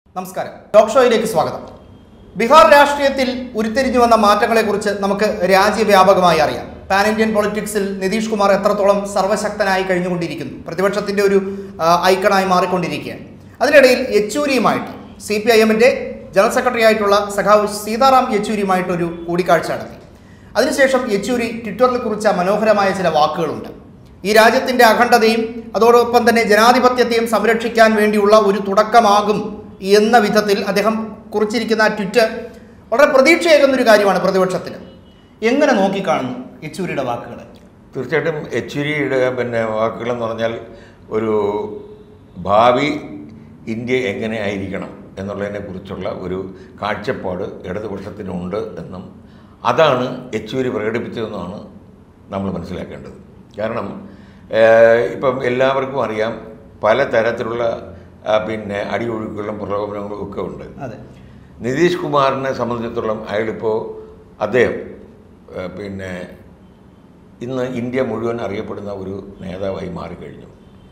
നമസ്കാരം ടോക്ക് ഷോയിലേക്ക് സ്വാഗതം ബീഹാർ രാഷ്ട്രീയത്തിൽ ഉരുത്തിരിഞ്ഞു വന്ന മാറ്റങ്ങളെക്കുറിച്ച് നമുക്ക് രാജ്യവ്യാപകമായി അറിയാം പാൻ ഇന്ത്യൻ പൊളിറ്റിക്സിൽ നിതീഷ് കുമാർ എത്രത്തോളം സർവശക്തനായി കഴിഞ്ഞുകൊണ്ടിരിക്കുന്നു പ്രതിപക്ഷത്തിന്റെ ഒരു ആ, ഐക്കണായി മാറിക്കൊണ്ടിരിക്കുകയാണ് അതിനിടയിൽ യെച്ചൂരിയുമായിട്ട് സി പി ഐ എമ്മിന്റെ ജനറൽ സെക്രട്ടറി ആയിട്ടുള്ള സഖാവ് സീതാറാം യെച്ചൂരിയുമായിട്ടൊരു കൂടിക്കാഴ്ച നടത്തി അതിനുശേഷം യെച്ചൂരി ട്വിറ്ററിൽ കുറിച്ച മനോഹരമായ ചില വാക്കുകളുണ്ട് ഈ രാജ്യത്തിന്റെ അഖണ്ഡതയും അതോടൊപ്പം തന്നെ ജനാധിപത്യത്തെയും സംരക്ഷിക്കാൻ വേണ്ടിയുള്ള ഒരു തുടക്കമാകും എന്ന വിധത്തിൽ അദ്ദേഹം കുറിച്ചിരിക്കുന്ന ആ ട്വിറ്റ് വളരെ പ്രതീക്ഷയേകുന്ന ഒരു കാര്യമാണ് പ്രതിപക്ഷത്തിന് എങ്ങനെ നോക്കിക്കാണുന്നു യെച്ചൂരിയുടെ വാക്കുകൾ തീർച്ചയായിട്ടും യെച്ചൂരിയുടെ പിന്നെ വാക്കുകളെന്ന് പറഞ്ഞാൽ ഒരു ഭാവി ഇന്ത്യ എങ്ങനെ ആയിരിക്കണം എന്നുള്ളതിനെ കുറിച്ചുള്ള ഒരു കാഴ്ചപ്പാട് ഇടതുപക്ഷത്തിനുണ്ട് എന്നും അതാണ് യെച്ചൂരി പ്രകടിപ്പിച്ചതെന്നാണ് നമ്മൾ മനസ്സിലാക്കേണ്ടത് കാരണം ഏഹ്, ഇപ്പം എല്ലാവർക്കും അറിയാം പല തരത്തിലുള്ള ആ, പിന്നെ അടിയൊഴുക്കുകളും പ്രലോഭനങ്ങളും ഒക്കെ ഉണ്ട് അതെ നിതീഷ് കുമാറിനെ സംബന്ധിച്ചിടത്തോളം അയാളിപ്പോൾ അദ്ദേഹം ഏഹ്, പിന്നെ ഇന്ന് ഇന്ത്യ മുഴുവൻ അറിയപ്പെടുന്ന ഒരു നേതാവായി മാറിക്കഴിഞ്ഞു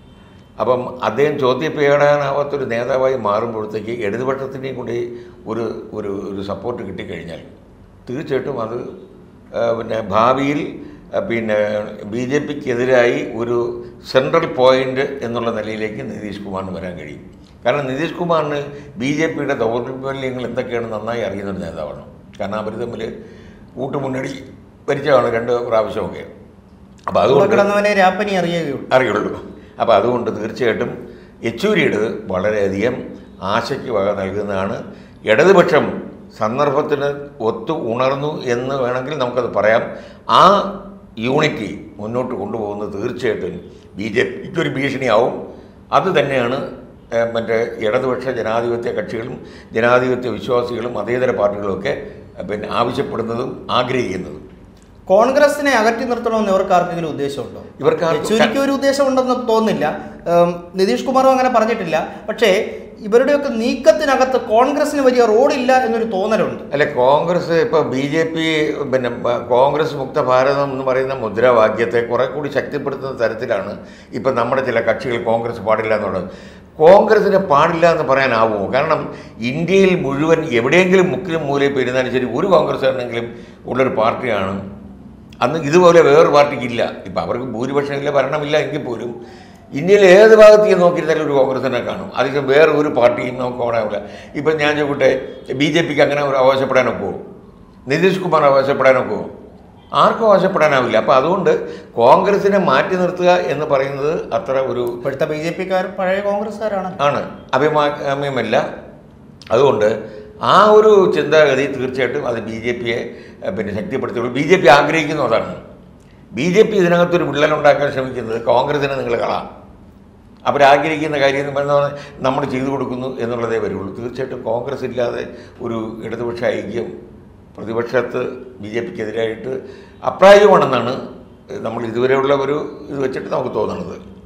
അപ്പം അദ്ദേഹം ചോദ്യപ്പെടാനാവാത്തൊരു നേതാവായി മാറുമ്പോഴത്തേക്ക് ഇടതുപക്ഷത്തിൻ്റെയും കൂടി ഒരു ഒരു ഒരു സപ്പോർട്ട് കിട്ടിക്കഴിഞ്ഞാൽ തീർച്ചയായിട്ടും അത് ആ, പിന്നെ ഭാവിയിൽ ആ, പിന്നെ ബി ജെ പിക്കെതിരായി ഒരു സെൻട്രൽ പോയിന്റ് എന്നുള്ള നിലയിലേക്ക് നിതീഷ് കുമാറിന് വരാൻ കഴിയും കാരണം നിതീഷ് കുമാറിന് ബി ജെ പിയുടെ ദൗർബല്യങ്ങൾ എന്തൊക്കെയാണ് നന്നായി അറിയുന്ന ഒരു നേതാവാണ് കാരണം അവർ തമ്മിൽ കൂട്ടുമുന്നണി ഭരിച്ചതാണ് രണ്ട് പ്രാവശ്യമൊക്കെ അപ്പോൾ കൂടെ അതുകൊണ്ട് കിടന്നവനെ രാപ്പനി അറിയുകയുള്ളൂ അറിയുള്ളൂ അപ്പോൾ അതുകൊണ്ട് തീർച്ചയായിട്ടും യെച്ചൂരിയുടേത് വളരെയധികം ആശയ്ക്ക് വക നൽകുന്നതാണ് ഇടതുപക്ഷം സന്ദർഭത്തിന് ഒത്തു ഉണർന്നു എന്ന് വേണമെങ്കിൽ നമുക്കത് പറയാം ആ യൂണിറ്റി മുന്നോട്ട് കൊണ്ടുപോകുന്നത് തീർച്ചയായിട്ടും ബി ജെ പിക്ക് ഒരു ഭീഷണിയാവും അത് തന്നെയാണ് ഏഹ്, മറ്റേ ഇടതുപക്ഷ ജനാധിപത്യ കക്ഷികളും ജനാധിപത്യ വിശ്വാസികളും മതേതര പാർട്ടികളുമൊക്കെ ഏഹ്, പിന്നെ ആവശ്യപ്പെടുന്നതും ആഗ്രഹിക്കുന്നതും കോൺഗ്രസിനെ അകറ്റി നിർത്തണമെന്ന് ഇവർക്ക് ആർക്കെങ്കിലും ഉദ്ദേശമുണ്ടോ ഇവർക്ക് ആർക്കും- യെച്ചൂരിക്ക് ഒരു ഉദ്ദേശം ഉണ്ടെന്ന് തോന്നുന്നില്ല ഉം, നിതീഷ് കുമാറും അങ്ങനെ പറഞ്ഞിട്ടില്ല പക്ഷേ ഇവരുടെയൊക്കെ നീക്കത്തിനകത്ത് കോൺഗ്രസിന് വലിയ റോഡില്ല എന്നൊരു തോന്നലുണ്ട് അല്ല കോൺഗ്രസ് ഇപ്പോൾ ബി ജെ പി പിന്നെ ബ- കോൺഗ്രസ് മുക്ത ഭാരതം എന്ന് പറയുന്ന മുദ്രാവാക്യത്തെ കുറെ കൂടി ശക്തിപ്പെടുത്തുന്ന തരത്തിലാണ് ഇപ്പം നമ്മുടെ ചില കക്ഷികൾ കോൺഗ്രസ് പാടില്ല എന്നുള്ളത് കോൺഗ്രസിന് പാടില്ല എന്ന് പറയാനാവുമോ കാരണം ഇന്ത്യയിൽ മുഴുവൻ എവിടെയെങ്കിലും മുക്കിലും മൂലയിൽ പെരുന്നാലും ശരി ഒരു കോൺഗ്രസ്സുകാരനെങ്കിലും ഉള്ളൊരു പാർട്ടിയാണ് അന്ന് ഇതുപോലെ വേറൊരു പാർട്ടിക്കില്ല ഇപ്പം അവർക്ക് ഭൂരിപക്ഷം ഇല്ല ഭരണമില്ല എങ്കിൽ പോലും ഇന്ത്യയിൽ ഏത് ഭാഗത്ത് നോക്കിയിരുന്നാലും ഒരു കോൺഗ്രസിനെ കാണും അതിന് വേറെ ഒരു പാർട്ടിയും നമുക്ക് ഓടാവില്ല ഇപ്പം ഞാൻ ചോദിക്കട്ടെ ബി ജെ പിക്ക് അങ്ങനെ ഒരു അവകാശപ്പെടാനൊക്കെ പോകും നിതീഷ് കുമാർ അവകാശപ്പെടാനൊക്കെ പോകും ആർക്കും അവകാശപ്പെടാനാവില്ല അപ്പോൾ അതുകൊണ്ട് കോൺഗ്രസിനെ മാറ്റി നിർത്തുക എന്ന് പറയുന്നത് അത്ര ഒരു ഇപ്പോഴത്തെ ബി ജെ പിക്കാർ പഴയ കോൺഗ്രസ്സുകാരാണ് ആണ് അഭിമാമ്യമല്ല അതുകൊണ്ട് ആ ഒരു ചിന്താഗതി തീർച്ചയായിട്ടും അത് ബി ജെ പിയെ പിന്നെ ശക്തിപ്പെടുത്തുള്ളൂ ബി ജെ പി ആഗ്രഹിക്കുന്നു അതാണ് ബി ജെ പി ഇതിനകത്തൊരു വിള്ളലുണ്ടാക്കാൻ ശ്രമിക്കുന്നത് കോൺഗ്രസിനെ നിങ്ങൾ കളാം അവരാഗ്രഹിക്കുന്ന കാര്യം എന്ന് പറയുന്നത് നമ്മൾ ചെയ്തു കൊടുക്കുന്നു എന്നുള്ളതേ വരുള്ളൂ തീർച്ചയായിട്ടും കോൺഗ്രസ് ഇല്ലാതെ ഒരു ഇടതുപക്ഷ ഐക്യം പ്രതിപക്ഷത്ത് ബി ജെ പിക്കെതിരായിട്ട് അപ്രായമാണെന്നാണ് നമ്മൾ ഇതുവരെയുള്ള ഒരു ഇത് വെച്ചിട്ട് നമുക്ക് തോന്നുന്നത്